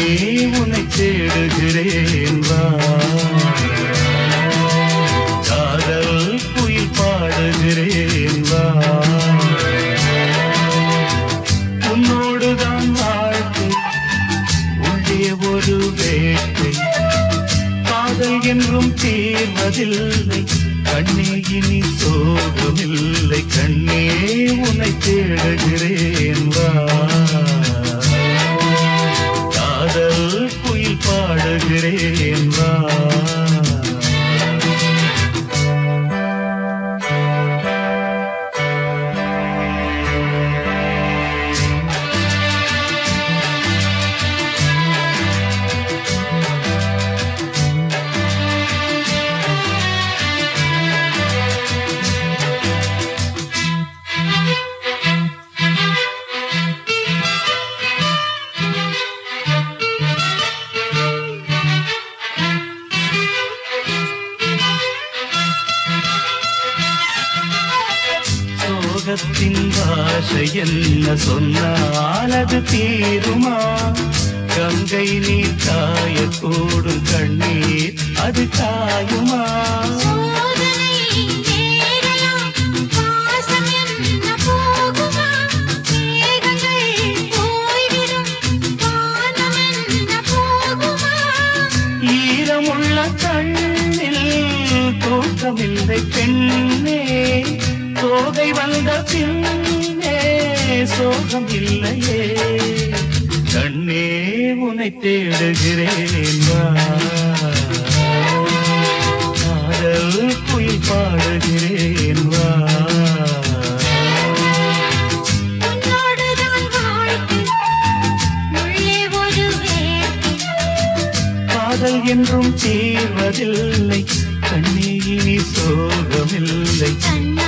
உன்னை தேடுகிறேன் வா காதல் குயில் பாடுகிறேன் வா உன்னோடுதான் வாழ்க்கை உள்ளே ஒரு வேட்டை காதல் என்றும் தீர்வதில்லை கண்ணே இனி சோகமில்லை கண்ணே உன்னை தேடுகிறேன் வா காதல் குயில் பாடுகிறேன் வா சோகத்தின் பாஷை என்ன சொன்னால் அது தீருமா கங்கை நீர் காயக்கூடும் கண்ணீர் அது காயுமா சோதனை நேரலாம் பாசம் என்ன போகுமா மேகங்கள் போய்விடும் வானம் என்ன போகுமா ஈரமுள்ள கண்ணில் தூக்கமில்லை பெண்ணே சோகை வந்த பின்னே சோகம் இல்லையே கண்ணே உன்னை தேடுகிறேன் வா காதல் குயில் பாடுகிறேன் வா உன்னோடுதான் வாழ்க்கை உள்ளே ஒரு வேட்டை காதல் என்றும் தீர்வதில்லை கண்ணே இனி சோகமில்லை கண்ணா